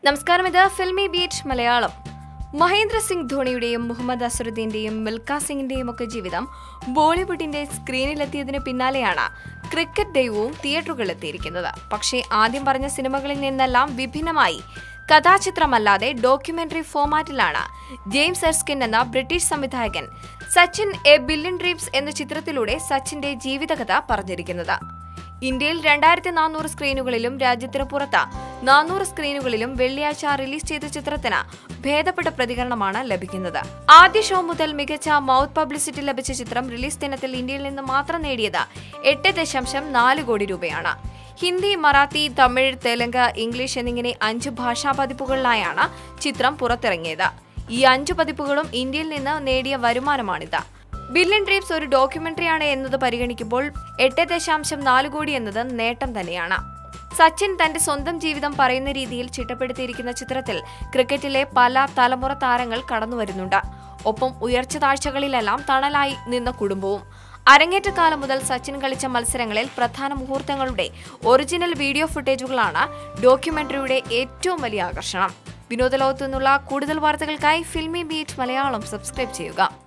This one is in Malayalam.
നമസ്കാരം ഇത് ഫിൽമി ബീറ്റ് മലയാളം മഹേന്ദ്ര സിംഗ് ധോണിയുടെയും മുഹമ്മദ് അസറുദ്ദീന്റെയും മിൽഖ സിംഗിന്റെയും ഒക്കെ ജീവിതം ബോളിവുഡിന്റെ സ്ക്രീനിലെത്തിയതിന് പിന്നാലെയാണ് ക്രിക്കറ്റ് ദൈവവും തിയേറ്ററുകളിലെത്തിയിരിക്കുന്നത് പക്ഷേ ആദ്യം പറഞ്ഞ സിനിമകളിൽ നിന്നെല്ലാം വിഭിന്നമായി കഥാചിത്രമല്ലാതെ ഡോക്യുമെന്ററി ഫോമാറ്റിലാണ് ജെയിംസ് എർസ്കിൻ എന്ന ബ്രിട്ടീഷ് സംവിധായകൻ സച്ചിൻ എ ബില്യൺ ഡ്രീംസ് എന്ന ചിത്രത്തിലൂടെ സച്ചിന്റെ ജീവിതകഥ പറഞ്ഞിരിക്കുന്നത് ഇന്ത്യയിൽ രണ്ടായിരത്തി നാനൂറ് സ്ക്രീനുകളിലും രാജ്യത്തിന് പുറത്ത് നാനൂറ് സ്ക്രീനുകളിലും വെള്ളിയാഴ്ച റിലീസ് ചെയ്ത ചിത്രത്തിന് ഭേദപ്പെട്ട പ്രതികരണമാണ് ലഭിക്കുന്നത് ആദ്യ ഷോ മുതൽ മികച്ച മൗത്ത് പബ്ലിസിറ്റി ലഭിച്ച ചിത്രം റിലീസ് ദിനത്തിൽ ഇന്ത്യയിൽ നിന്ന് മാത്രം നേടിയത് എട്ട് ദശാംശം നാല് കോടി രൂപയാണ് ഹിന്ദി മറാത്തി തമിഴ് തെലുങ്ക് ഇംഗ്ലീഷ് എന്നിങ്ങനെ അഞ്ച് ഭാഷാ പതിപ്പുകളിലായാണ് ചിത്രം പുറത്തിറങ്ങിയത് ഈ അഞ്ചു പതിപ്പുകളും ഇന്ത്യയിൽ നിന്ന് നേടിയ വരുമാനമാണിത് ബില്യൺ ഡ്രീംസ് ഒരു ഡോക്യുമെന്ററിയാണ് എന്നത് പരിഗണിക്കുമ്പോൾ എട്ട് ദശാംശം നാല് കോടി എന്നത് നേട്ടം തന്നെയാണ് സച്ചിൻ തന്റെ സ്വന്തം ജീവിതം പറയുന്ന രീതിയിൽ ചിട്ടപ്പെടുത്തിയിരിക്കുന്ന ചിത്രത്തിൽ ക്രിക്കറ്റിലെ പല തലമുറ താരങ്ങൾ കടന്നുവരുന്നുണ്ട് ഒപ്പം ഉയർച്ച താഴ്ചകളിലെല്ലാം തണലായി നിന്ന കുടുംബവും അരങ്ങേറ്റക്കാലം മുതൽ സച്ചിൻ കളിച്ച മത്സരങ്ങളിൽ പ്രധാന മുഹൂർത്തങ്ങളുടെ ഒറിജിനൽ വീഡിയോ ഫുട്ടേജുകളാണ് ഡോക്യുമെന്ററിയുടെ ഏറ്റവും വലിയ ആകർഷണം വിനോദലോകത്തു നിന്നുള്ള കൂടുതൽ വാർത്തകൾക്കായി ഫിൽമി ബീറ്റ് മലയാളം സബ്സ്ക്രൈബ് ചെയ്യുക